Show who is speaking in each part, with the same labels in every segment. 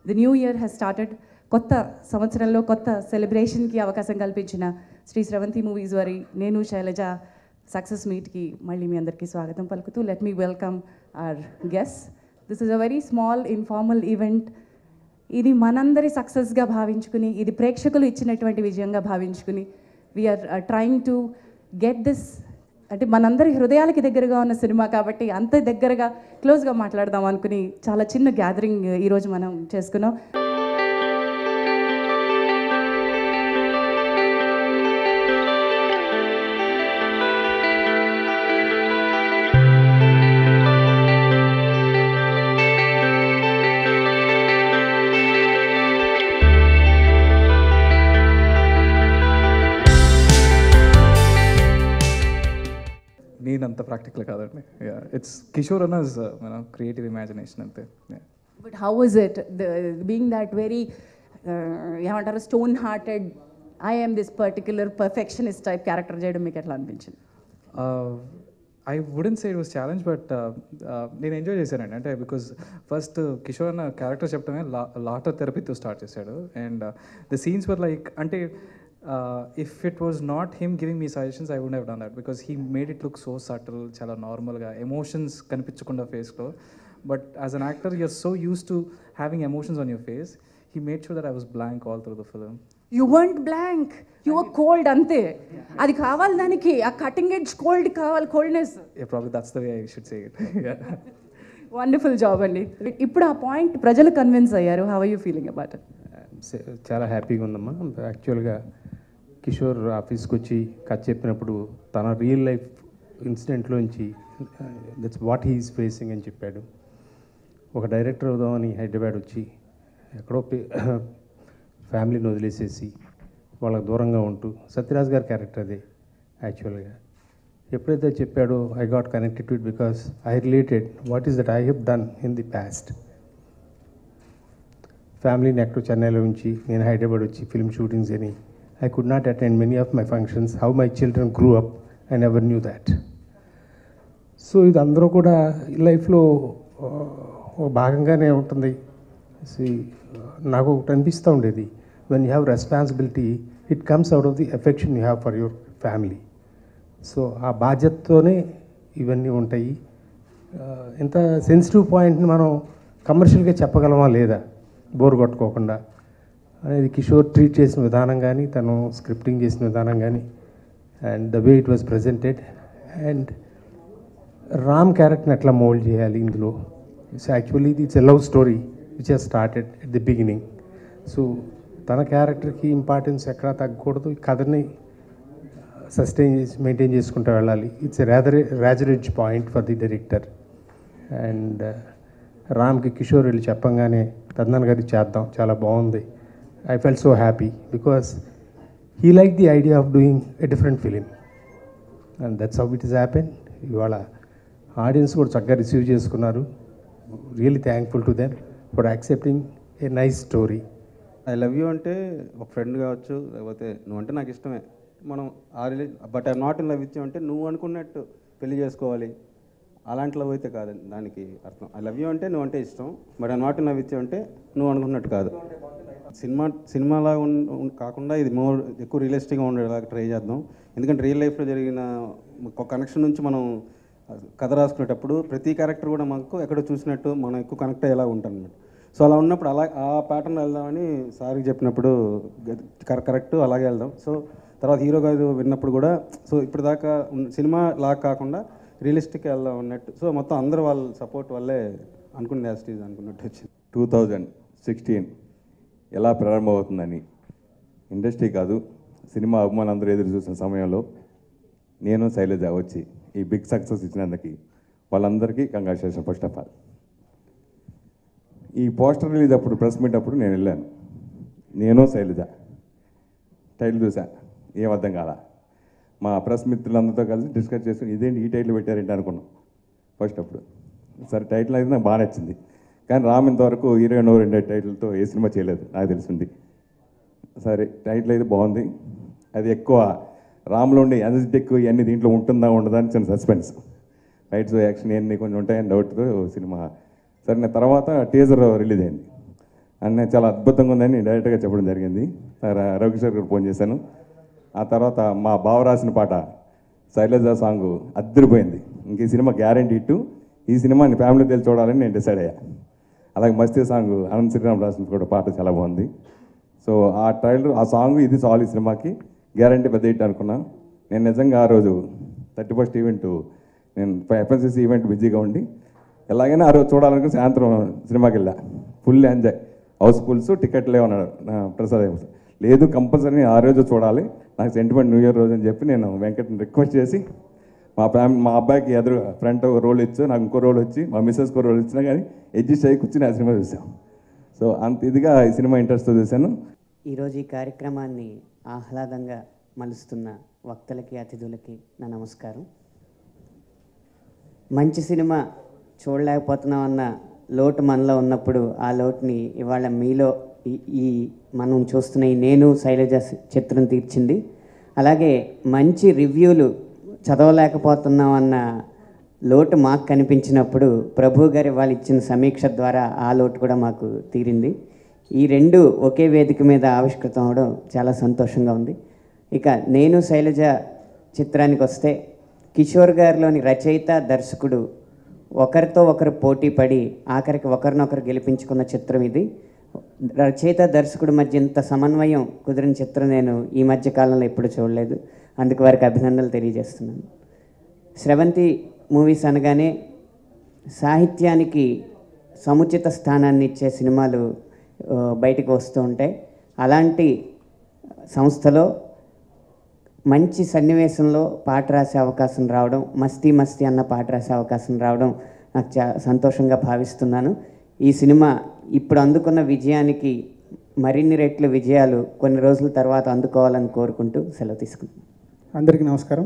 Speaker 1: The new year has started కొత్త సంవత్సరంలో కొత్త సెలబ్రేషన్కి అవకాశం కల్పించిన శ్రీ స్రవంతి మూవీస్ వారి నేను శైలజ సక్సెస్ మీట్కి మళ్ళీ మీ అందరికీ స్వాగతం పలుకుతూ let me welcome our guests this is a very small informal event ఇది మనందరి సక్సెస్గా భావించుకుని ఇది ప్రేక్షకులు ఇచ్చినటువంటి విజయంగా భావించుకుని we are trying to get this అంటే మనందరి హృదయాలకి దగ్గరగా ఉన్న సినిమా కాబట్టి అంత దగ్గరగా క్లోజ్గా మాట్లాడదాం అనుకుని చాలా చిన్న గ్యాదరింగ్ ఈరోజు మనం చేసుకున్నాం
Speaker 2: నేను అంత ప్రాక్టికల్ కాదండి ఇట్స్ కిషోర్ అన్నస్ మన క్రియేటివ్ ఇమాజినేషన్ అంతే Yeah.
Speaker 1: But how is it being that very ఏమంటారు stone hearted I'm this particular perfectionist type character చేయడం మీకు ఎట్లా అనిపించింది
Speaker 2: I wouldn't say it was challenge but నేను ఎంజాయ్ చేశానండి అంటే బికాజ్ ఫస్ట్ కిషోర్ అన్న క్యారెక్టర్ చెప్పడమే లా లాటర్ థెరపీతో స్టార్ట్ చేశాడు and the scenes were like అంటే if it was not him giving me suggestions I would have done that because he made it look so subtle చాలా నార్మల్గా ఎమోషన్స్ కనిపించకుండా ఫేస్లో but as an actor you're so used to having emotions on your face he made sure that I was blank all through the film
Speaker 1: you want blank you cold అంతే అది కావాలి దానికి ఆ cutting edge cold కావాలి coldness
Speaker 2: probably that's the way I should say it
Speaker 1: wonderful job అండి ఇప్పుడు ఆ point ప్రజలు కన్విన్స్ అయ్యారు how are you feeling about it
Speaker 3: సే- చాలా హ్యాపీగా ఉందమ్మా యాక్చువల్గా కిషోర్ ఆఫీస్కి వచ్చి కథ చెప్పినప్పుడు తన రియల్ లైఫ్ ఇన్సిడెంట్లోంచి దట్స్ వాట్ హీఈస్ ఫేసింగ్ అని చెప్పాడు ఒక డైరెక్టర్ అవుదామని హైదరాబాద్ వచ్చి ఎక్కడో ఫ్యామిలీని వదిలేసేసి వాళ్ళకి దూరంగా ఉంటూ సత్యరాజ్ గారి క్యారెక్టర్ అదే యాక్చువల్గా ఎప్పుడైతే చెప్పాడో I got connected to it because I related what is that I have done in the past ఫ్యామిలీని ఎక్కడో చెన్నైలో ఉంచి నేను హైదరాబాద్ వచ్చి ఫిల్మ్ షూటింగ్స్ అని I could not attend many of my functions how my children grew up I never knew that so ఇది అందరూ కూడా లైఫ్లో ఒక భాగంగానే ఉంటుంది See, నాకు ఒకటి అనిపిస్తూ ఉండేది when you have responsibility it comes out of the affection you have for your family so ఆ బాధ్యతతోనే ఇవన్నీ ఉంటాయి ఆ, ఇంత సెన్సిటివ్ పాయింట్ని మనం కమర్షియల్గా చెప్పగలమా లేదా బోర్ కొట్టుకోకుండా అనేది కిషోర్ ట్రీట్ చేసిన విధానం కానీ తను స్క్రిప్టింగ్ చేసిన విధానం కానీ and the way it was presented and Ram క్యారెక్టర్ని ఎట్లా మోల్డ్ చేయాలి ఇందులో it's actually it's a love story which he's started at the beginning so తన క్యారెక్టర్కి ఇంపార్టెన్స్ ఎక్కడా తగ్గకూడదు ఈ కథని సస్టైన్ చేసి మెయింటైన్ చేసుకుంటూ వెళ్ళాలి ఇట్స్ రాదర్ రాజరేజ్ point for the director and రామ్కి కిషోర్ వెళ్ళి చెప్పంగానే తద్దన్ గారి చేద్దాం చాలా బాగుంది I felt so happy because he like the idea of doing a different film and that's how it is happen ఇవాళ ఆడియన్స్ కూడా చక్కగా రిసీవ్ చేసుకున్నారు really thankful to them for accepting a nice story
Speaker 4: I love you అంటే ఒక friend కావచ్చు లేకపోతే నువ్వు అంటే నాకు ఇష్టమే మనం ఆ రిలే but I not in love with you అంటే నువ్వు అనుకున్నట్టు పెళ్లి చేసుకోవాలి అలాంటి లవ్ అయితే కాదు దానికి అర్థం ఐ లవ్ యూ అంటే నువ్వు అంటే ఇష్టం but I not in love with you అంటే నువ్వు అనుకున్నట్టు కాదు సినిమా సినిమాలా ఉన్- ఉన్- కాకుండా ఇది మోర్ ఎక్కువ రియలిస్టిక్గా ఉండేలాగా ట్రై చేద్దాం ఎందుకంటే రియల్ లైఫ్లో జరిగిన ఒక కనెక్షన్ నుంచి మనం కథ రాసుకునేటప్పుడు ప్రతి క్యారెక్టర్ కూడా మనకు ఎక్కడో చూసినట్టు మనం ఎక్కువ కనెక్ట్ అయ్యేలా ఉంటాం అన్నమాట సో అలా ఉన్నప్పుడు అలా ఆ ప్యాటర్న్ వెళ్దామని సార్కి చెప్పినప్పుడు కర- కరెక్ట్ అలాగే వెళ్దాం సో తర్వాత హీరో గారు విన్నప్పుడు కూడా సో ఇప్పుడు దాకా ఉన్న- సినిమా లాగా కాకుండా రియలిస్టిక్ వెళ్దాం అన్నట్టు సో మొత్తం అందరూ వాళ్ళ సపోర్ట్ వల్లే అనుకున్నది యాస్టీజ్ అనుకున్నట్టు వచ్చింది
Speaker 5: టూ థౌజండ్ సిక్స్టీన్ ఎలా ప్రారంభమవుతుందని ఇండస్ట్రీ కాదు సినిమా అభిమానులందరూ ఎదురు చూసిన సమయంలో నేను శైలజ వచ్చి ఈ బిగ్ సక్సెస్ ఇచ్చినందుకు వాళ్ళందరికీ కంగ్రాచులేషన్ ఫస్ట్ ఆఫ్ ఆల్ ఈ పోస్టర్ రిలీజ్ అప్పుడు ప్రెస్ మీట్ అప్పుడు నేను వెళ్ళాను నేను శైలజ టైటిల్ చూసా ఏం అర్థం కాల మా ప్రెస్ మిత్రులందరితో కలిసి డిస్కస్ చేసుకుని ఇదేంటి ఈ టైటిల్ పెట్టారేంటి అనుకున్నాం ఫస్ట్ అప్పుడు సరే టైటిల్ అయితే నాకు బాగా నచ్చింది కానీ రామ్ ఇంతవరకు హీరోయిన్ ఓవర్ రెండే టైటిల్తో ఏ సినిమా చేయలేదు నాకు తెలిసింది సరే టైటిల్ అయితే బాగుంది అది ఎక్కువ రామ్లో ఉండే ఎనర్జెటిక్ ఇవన్నీ దీంట్లో ఉంటుందా ఉండదా అని చిన్న సస్పెన్స్ ఫైట్స్ యాక్షన్ ఇవన్నీ కొంచెం ఉంటాయని డౌట్తో సినిమా సరే నా తర్వాత టీజర్ రిలీజ్ అయింది అన్న చాలా అద్భుతంగా ఉందని డైరెక్ట్గా చెప్పడం జరిగింది ర- రవికిషోర్ గారు ఫోన్ చేశాను ఆ తర్వాత మా బావ రాసిన పాట శైలజ సాంగ్ అద్దరిపోయింది ఇంక ఈ సినిమా గ్యారంటీ ఇట్టు ఈ సినిమాని ఫ్యామిలీ తెలిసి చూడాలని నేను డిసైడ్ అయ్యా అలాగే మస్తీ సాంగ్ అనంత శ్రీరామ్ రాసిన కూడా పాట చాలా బాగుంది సో ఆ ట్రైలర్ ఆ సాంగ్ ఇది చాలు ఈ సినిమాకి గ్యారంటీ పెద్ద హిట్ అనుకున్నాను నేను నిజంగా ఆ రోజు థర్టీ ఫస్ట్ ఈవెంట్ నేను ఎఫ్ఎన్సీసీ ఈవెంట్ బిజీగా ఉండి ఎలాగైనా ఆ రోజు చూడాలనుకుని సాయంత్రం సినిమాకి వెళ్ళా full enjoy house fulls ticket లేవన్నాడు నా ప్రసాద్ ఏమో. లేదు కంపల్సరీ ఆ రోజు చూడాలి నాకు సెంటిమెంట్ న్యూ ఇయర్ రోజు అని చెప్పి నేను వెంకట్ని రిక్వెస్ట్ చేసి మా ఫ్యామిలీ మా అబ్బాయికి ఎదురు ఫ్రంట్ ఒక రోల్ ఇచ్చు నాకు ఇంకో రోల్ వచ్చి మా మిస్సెస్కి రోల్ ఇచ్చినా కానీ అడ్జస్ట్ అయ్యి కూర్చుని ఆ సినిమా చూసాం సో అంత ఇదిగా ఈ సినిమా ఇంట్రెస్ట్తో చూశాను
Speaker 6: ఈరోజు ఈ కార్యక్రమాన్ని ఆహ్లాదంగా మలుస్తున్న వక్తలకి అతిథులకి నా నమస్కారం మంచి సినిమా చూడలేకపోతున్నాం అన్న లోటు మనలో ఉన్నప్పుడు ఆ లోటుని ఇవాళ మీలో ఈ- ఈ మనం చూస్తున్న ఈ నేను శైలజ చిత్రం తీర్చింది అలాగే మంచి రివ్యూలు చదవలేకపోతున్నాం అన్న లోటు మాకు కనిపించినప్పుడు ప్రభు గారి వాళ్ళు ఇచ్చిన సమీక్ష ద్వారా ఆ లోటు కూడా మాకు తీరింది ఈ రెండు ఒకే వేదిక మీద ఆవిష్కృతం అవడం చాలా సంతోషంగా ఉంది ఇక నేను శైలజ చిత్రానికి వస్తే కిషోర్ గారిలోని రచయిత దర్శకుడు ఒకరితో ఒకరు పోటీ పడి ఆఖరికి ఒకరినొకరు గెలిపించుకున్న చిత్రం ఇది రచయిత దర్శకుడి మధ్య ఇంత సమన్వయం కుదిరిన చిత్రం నేను ఈ మధ్య కాలంలో ఎప్పుడు చూడలేదు అందుకు వారికి అభినందనలు తెలియజేస్తున్నాను స్రవంతి మూవీస్ అనగానే సాహిత్యానికి సముచిత స్థానాన్ని ఇచ్చే సినిమాలు ఆ, బయటకు వస్తూ ఉంటాయి అలాంటి సంస్థలో మంచి సన్నివేశంలో పాట రాసే అవకాశం రావడం మస్తీ మస్తీ అన్న పాట రాసే అవకాశం రావడం నాకు చా సంతోషంగా భావిస్తున్నాను ఈ సినిమా ఇప్పుడు అందుకున్న విజయానికి మరిన్ని రెట్లు విజయాలు కొన్ని రోజుల తర్వాత అందుకోవాలని కోరుకుంటూ సెలవు తీసుకుంటున్నాను
Speaker 7: అందరికీ నమస్కారం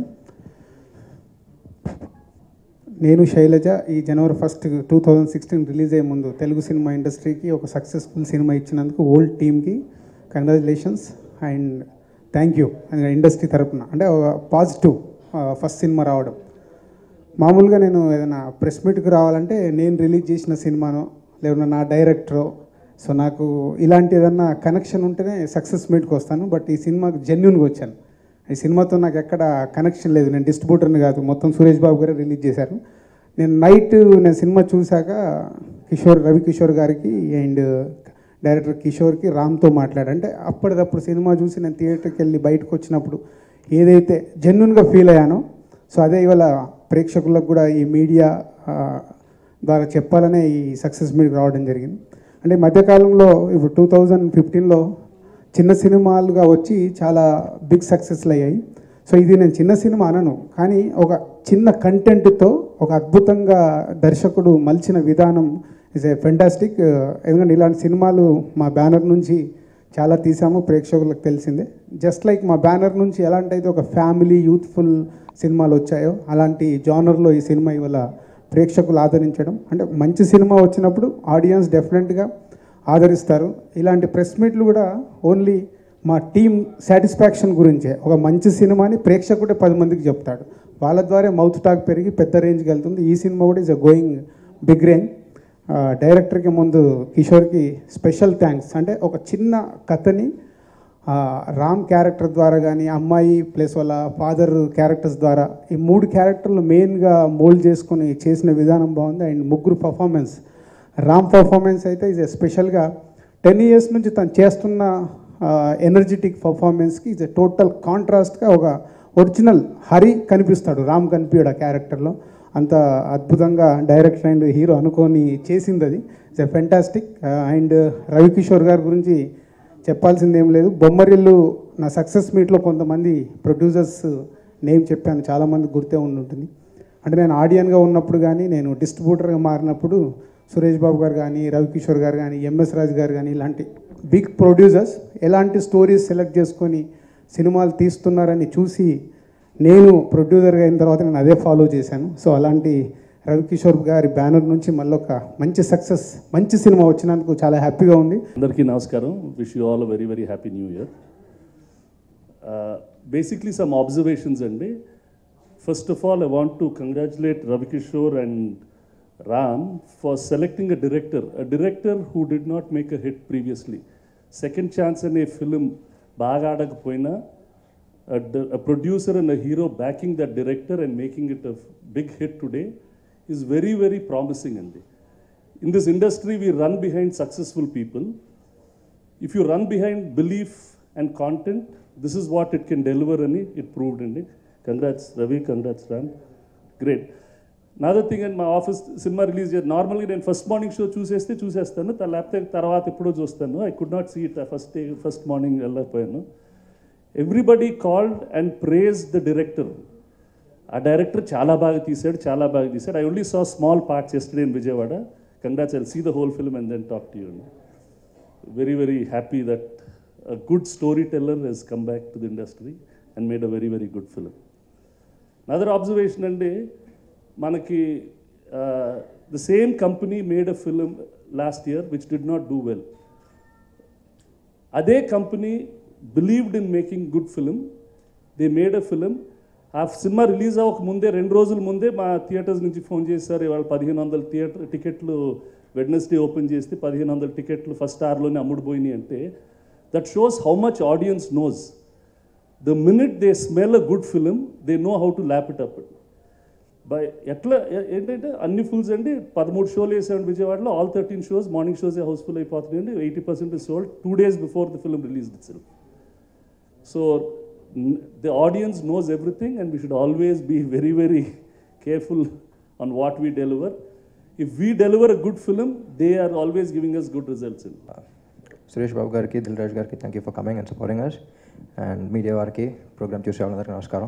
Speaker 7: నేను శైలజ ఈ జనవరి first two thousand sixteen release అయ్యే ముందు తెలుగు సినిమా ఇండస్ట్రీకి ఒక సక్సెస్ఫుల్ సినిమా ఇచ్చినందుకు ఓల్డ్ టీమ్కి congratulations and thank you industry తరపున అంటే పాజిటివ్ ఫస్ట్ సినిమా రావడం మామూలుగా నేను ఏదైనా ప్రెస్ మీట్కి రావాలంటే నేను రిలీజ్ చేసిన సినిమానో లేదంటే నా డైరెక్టరో సో నాకు ఇలాంటి ఏదన్నా కనెక్షన్ ఉంటేనే సక్సెస్ మీట్కి వస్తాను బట్ ఈ సినిమాకి జెన్యున్గా వచ్చాను ఈ సినిమాతో నాకు ఎక్కడ కనెక్షన్ లేదు నేను డిస్ట్రిబ్యూటర్ని కాదు మొత్తం సురేష్ బాబు గారే రిలీజ్ చేశారు నేను నైట్ నేను సినిమా చూశాక కిషోర్ రవి కిషోర్ గారికి అండ్ డైరెక్టర్ కిషోర్కి రామ్తో మాట్లాడా అంటే అప్పటిదప్పుడు సినిమా చూసి నేను థియేటర్కి వెళ్ళి బయటకు వచ్చినప్పుడు ఏదైతే జెన్యున్గా ఫీల్ అయ్యానో సో అదే ఇవాళ ప్రేక్షకులకు కూడా ఈ మీడియా ఆ, ద్వారా చెప్పాలనే ఈ సక్సెస్ మీట్ రావడం జరిగింది అంటే ఈ మధ్యకాలంలో ఇప్పుడు టూ థౌజండ్ ఫిఫ్టీన్లో చిన్న సినిమాలుగా వచ్చి చాలా బిగ్ సక్సెస్లు అయ్యాయి సో ఇది నేను చిన్న సినిమా అనను కానీ ఒక చిన్న కంటెంట్తో ఒక అద్భుతంగా దర్శకుడు మలిచిన విధానం ఇస్ ఏ ఫెంటాస్టిక్ ఎందుకంటే ఇలాంటి సినిమాలు మా బ్యానర్ నుంచి చాలా తీసాము ప్రేక్షకులకు తెలిసిందే జస్ట్ లైక్ మా బ్యానర్ నుంచి ఎలాంటి అయితే ఒక ఫ్యామిలీ యూత్ఫుల్ సినిమాలు వచ్చాయో అలాంటి జానర్లో ఈ సినిమా ఇవాళ ప్రేక్షకులు ఆదరించడం అంటే మంచి సినిమా వచ్చినప్పుడు ఆడియన్స్ డెఫినెట్గా ఆదరిస్తారు ఇలాంటి ప్రెస్ మీట్లు కూడా ఓన్లీ మా టీం సాటిస్ఫాక్షన్ గురించే ఒక మంచి సినిమాని ప్రేక్షకుడే పది మందికి చెప్తాడు వాళ్ళ ద్వారా మౌత్ టాక్ పెరిగి పెద్ద రేంజ్కి వెళ్తుంది ఈ సినిమా కూడా is a going big range ఆ, డైరెక్టర్కి ముందు కిషోర్కి స్పెషల్ థ్యాంక్స్ అంటే ఒక చిన్న కథని ఆ, రామ్ క్యారెక్టర్ ద్వారా కానీ అమ్మాయి ప్లస్ వాళ్ళ ఫాదర్ క్యారెక్టర్స్ ద్వారా ఈ మూడు క్యారెక్టర్లు మెయిన్గా మోల్డ్ చేసుకొని చేసిన విధానం బాగుంది అండ్ ముగ్గురు పర్ఫార్మెన్స్ రామ్ పర్ఫార్మెన్స్ అయితే ఇది స్పెషల్గా టెన్ ఇయర్స్ నుంచి తను చేస్తున్న ఎనర్జెటిక్ పర్ఫార్మెన్స్కి ఇది టోటల్ కాంట్రాస్ట్గా ఒక ఒరిజినల్ హరి కనిపిస్తాడు రామ్ కనిపించాడు ఆ క్యారెక్టర్లో అంత అద్భుతంగా డైరెక్టర్ అండ్ హీరో అనుకొని చేసింది అది ఇట్స్ ఫెంటాస్టిక్ అండ్ రవికిషోర్ గారి గురించి చెప్పాల్సింది ఏం లేదు బొమ్మరిల్లు నా సక్సెస్ మీట్లో కొంతమంది ప్రొడ్యూసర్స్ నేమ్ చెప్పాను చాలామంది గుర్తే ఉండి ఉంటుంది అంటే నేను ఆడియన్గా ఉన్నప్పుడు కానీ నేను డిస్ట్రిబ్యూటర్గా మారినప్పుడు సురేష్ బాబు గారు కానీ రవికిషోర్ గారు కానీ ఎంఎస్ రాజు గారు కానీ ఇలాంటి బిగ్ ప్రొడ్యూసర్స్ ఎలాంటి స్టోరీస్ సెలెక్ట్ చేసుకొని సినిమాలు తీస్తున్నారని చూసి నేను ప్రొడ్యూసర్గా అయిన తర్వాత నేను అదే ఫాలో చేశాను సో అలాంటి రవికిషోర్ గారి బ్యానర్ నుంచి మళ్ళీ ఒక మంచి సక్సెస్ మంచి సినిమా వచ్చినందుకు చాలా హ్యాపీగా ఉంది
Speaker 8: అందరికీ నమస్కారం wish you all very very happy new year basically some observations అండి first of all I want to congratulate Ravikishore and Ram for selecting a director, a director who did not make a hit previously. Second chance అనే film బాగా ఆడకపోయినా a, di- a producer and a hero backing that director and making it a big hit today is very, very promising. And in this industry, we run behind successful people. If you run behind belief and content, this is what it can deliver, and it proved in it. Congrats, Ravi, congrats, Ram. Great. Another thing in my office, cinema release నార్మల్గా నేను first morning show చూసేస్తే చూసేస్తాను త- లేకపోతే తర్వాత ఎప్పుడో చూస్తాను I could not see it first day first morning వెళ్ళకపోయాను everybody called and praise the director ఆ డైరెక్టర్ చాలా బాగా తీశాడు చాలా బాగా తీశాడు I only saw small parts yesterday in Vijayawada congrats I see the whole film and then talk to you very, very happy that a good storyteller has come back to the industry and made a very, very good film. Another observation and మనకి the same company made a film last year which did not do well. అదే company believed in making good film they made a film ఆ cinema release అవ్వక ముందే రెండు రోజుల ముందే మా theatres నుంచి ఫోన్ చేశారు ఇవాళ పదిహేను వందల థియేటర్ టికెట్లు వెడ్నెస్డే ఓపెన్ చేస్తే పదిహేను వందల టికెట్లు ఫస్ట్ ఆర్లోనే అమ్ముడుపోయినాయి అంటే that shows how much audience knows the minute they smell a good film they know how to lap it up by ఎట్లా ఏ- ఏంటంటే అన్ని ఫుల్స్ అండి పదమూడు షోలు వేసాడు విజయవాడలో all thirteen shows morning shows house full అయిపోతున్నాయండి eighty percent sold two days before the film release itself so the audience knows everything and we should always be very very careful on what we deliver if we deliver a good film they are always giving us good results in
Speaker 9: Suresh Babu గారికి దిల్ రాజు గారికి thank you for coming and supporting us and media వారికి programme చూసే వాళ్ళందరికీ నమస్కారం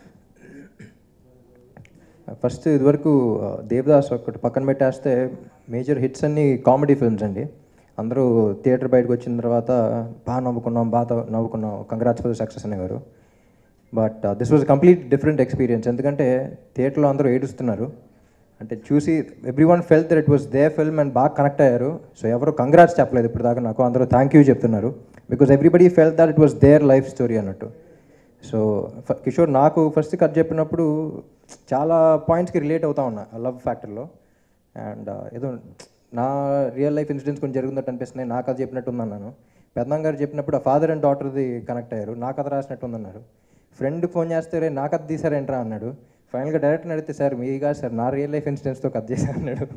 Speaker 9: first ఇదివరకు ఆ, దేవదాస్ ఒకటి పక్కన పెట్టేస్తే మేజర్ హిట్స్ అన్ని కామెడీ ఫిల్మ్స్ అండి అందరూ థియేటర్ బయటకు వచ్చిన తర్వాత బాగా నవ్వుకున్నాం బాగా నవ్వుకున్నాం కంగ్రాట్స్ ఫర్ సక్సెస్ అనేవారు but this was complete different experience ఎందుకంటే థియేటర్లో అందరూ ఏడుస్తున్నారు అంటే చూసి every one felt that it was the film and బాగా కనెక్ట్ అయ్యారు సో ఎవరు కంగ్రాట్స్ చెప్పలేదు ఇప్పుడు దాకా నాకు అందరూ థ్యాంక్ యూ చెప్తున్నారు because everybody felt that it was their life story అన్నట్టు సో ఫ- కిషోర్ నాకు ఫస్ట్ కథ చెప్పినప్పుడు చాలా పాయింట్స్కి రిలేట్ అవుతా ఉన్నా లవ్ ఫ్యాక్టర్లో అండ్ ఏదో నా రియల్ లైఫ్ ఇన్సిడెంట్స్ కొంచెం జరుగుతున్నట్టు అనిపిస్తున్నాయి నా కథ చెప్పినట్టు ఉందన్నాను పెద్దమ్మ గారు చెప్పినప్పుడు ఆ ఫాదర్ అండ్ డాటర్ది కనెక్ట్ అయ్యారు నా కథ రాసినట్టు ఉందన్నారు ఫ్రెండ్ ఫోన్ చేస్తే రే నా కథ తీసారేంట్రా అన్నాడు ఫైనల్గా డైరెక్ట్ని అడిగితే సార్ మీ కాదు సార్ నా రియల్ లైఫ్ ఇన్సిడెంట్స్తో కథ చేశాను అన్నాడు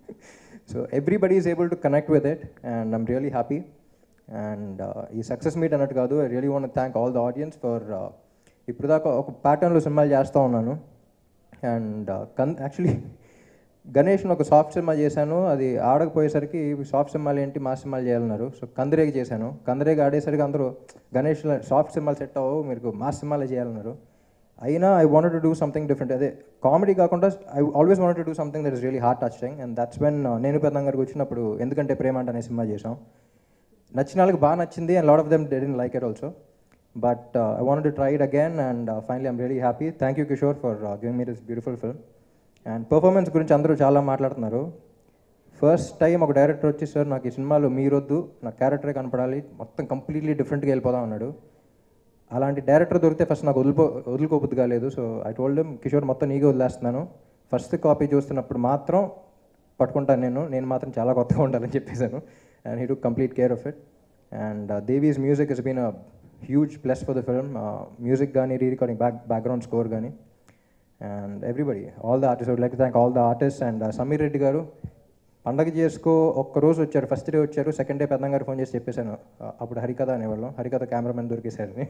Speaker 9: so everybody is able to connect with it and I'm really happy and ఈ సక్సెస్ మీట్ అన్నట్టు కాదు I really want thank all the audience for ఇప్పుడు దాకా ఒక ప్యాటర్న్లో సినిమాలు చేస్తూ ఉన్నాను అండ్ కన్ యాక్చువల్లీ గణేష్ని ఒక సాఫ్ట్ సినిమా చేశాను అది ఆడకపోయేసరికి సాఫ్ట్ సినిమాలు ఏంటి మా సినిమాలు చేయాలన్నారు సో కందిరేగి చేశాను కందిరేగి ఆడేసరికి అందరూ గణేష్ సాఫ్ట్ సినిమాలు సెట్ అవ్వవు మీరు మా సినిమాలే చేయాలన్నారు అయినా I wanted to do something different అదే కామెడీ కాకుండా I always wanted to do something that is really heart touching and that's when నేను పెద్ద గారికి వచ్చినప్పుడు ఎందుకంటే ప్రేమ అంటే అనే సినిమా చేసాం నచ్చిన వాళ్ళకి బాగా నచ్చింది and lot of them didn't like it also but I want to try it again and finally I'm really happy thank you Kishore for giving me this beautiful film and performance గురించి అందరూ చాలా మాట్లాడుతున్నారు first time ఒక director వచ్చి sir నాకు ఈ సినిమాలో మీరొద్దు నా క్యారెక్టరే కనపడాలి మొత్తం కంప్లీట్లీ డిఫరెంట్గా వెళ్ళిపోదాం అన్నాడు అలాంటి డైరెక్టర్ దొరికితే ఫస్ట్ నాకు వదిలిపో వదులుకోబుద్ది కాలేదు సో ఐ టోల్డ్ కిషోర్ మొత్తం నీగా వదిలేస్తున్నాను ఫస్ట్ కాపీ చూస్తున్నప్పుడు మాత్రం పట్టుకుంటాను నేను నేను మాత్రం చాలా కొత్తగా ఉండాలని చెప్పేశాను and he to complete care of it and Devi's music is been a huge plus for the film music కానీ re recording back background score కానీ and everybody all the artist would like thank all the artist and Sameer Reddy గారు పండగ చేసుకో ఒక్క రోజు వచ్చారు first day వచ్చారు second day పెద్దంగా గారు ఫోన్ చేసి చెప్పేశాను ఆ, అప్పుడు హరికథ అనేవాళ్ళం హరికథ కెమెరామెన్ దొరికేశారని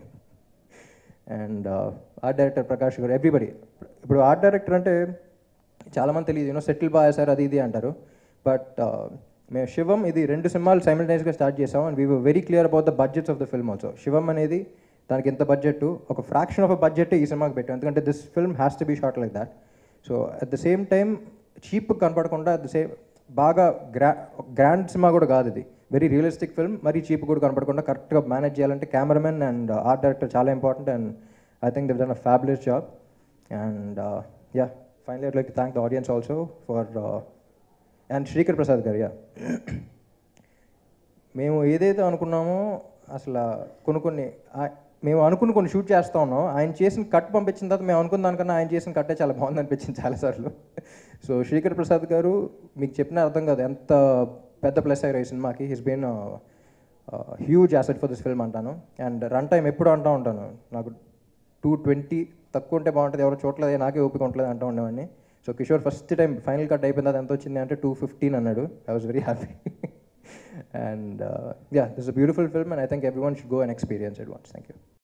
Speaker 9: అండ్ ఆర్ట్ డైరెక్టర్ ప్రకాష్ గారు ఎవ్రీబడి ఇప్పుడు ఆర్ట్ డైరెక్టర్ అంటే చాలామంది తెలియదు యూనో సెటిల్ బాయ్ సార్ అది ఇది అంటారు బట్ మేము శివం ఇది రెండు సినిమాలు సైమిల్టైన్స్గా స్టార్ట్ చేసాం and we very clear about the budgets of the film also Shivam అనేది దానికి ఎంత బడ్జెట్ ఒక ఫ్రాక్షన్ ఆఫ్ అ బడ్జెట్ ఈ సినిమాకి పెట్టాం ఎందుకంటే this film has to be short like that so at the same time cheap కనపడకుండా అట్ ద సేమ్ బాగా గ్రా గ్రాండ్ సినిమా కూడా కాదు ఇది వెరీ రియలిస్టిక్ ఫిల్మ్ మరీ చీప్ కూడా కనపడకుండా కరెక్ట్గా మేనేజ్ చేయాలంటే కెమెరామెన్ అండ్ ఆర్ట్ డైరెక్టర్ చాలా important and I think they've done a fabulous job and yeah finally I'd like to thank the audience also for and Srikar Prasad గారు యా మేము ఏదైతే అనుకున్నామో అసలు కొన్ని కొన్ని ఆ- మేము అనుకుని కొన్ని షూట్ చేస్తూ ఉన్నాం ఆయన చేసిన కట్ పంపించిన తర్వాత మేము అనుకున్న దానికన్నా ఆయన చేసిన కట్టే చాలా బాగుంది అనిపించింది చాలాసార్లు సో శ్రీకర్ ప్రసాద్ గారు మీకు చెప్పిన అర్థం కాదు ఎంత పెద్ద ప్లస్ అయ్యారు ఈ సినిమాకి he's been huge asset for this film అంటాను అండ్ రన్ టైం ఎప్పుడు అంటూ ఉంటాను నాకు టూ ట్వంటీ తక్కువ ఉంటే బాగుంటుంది ఎవరు చూడలేదు నాకే ఓపిక ఉండలేదు అంటూ ఉండేవాడిని so Kishore first time final cut అయిపోయింది అది ఎంత వచ్చింది అంటే టూ ఫిఫ్టీన్ అన్నాడు I was very happy and yeah this a beautiful film and I think everyone should go and experience it once thank you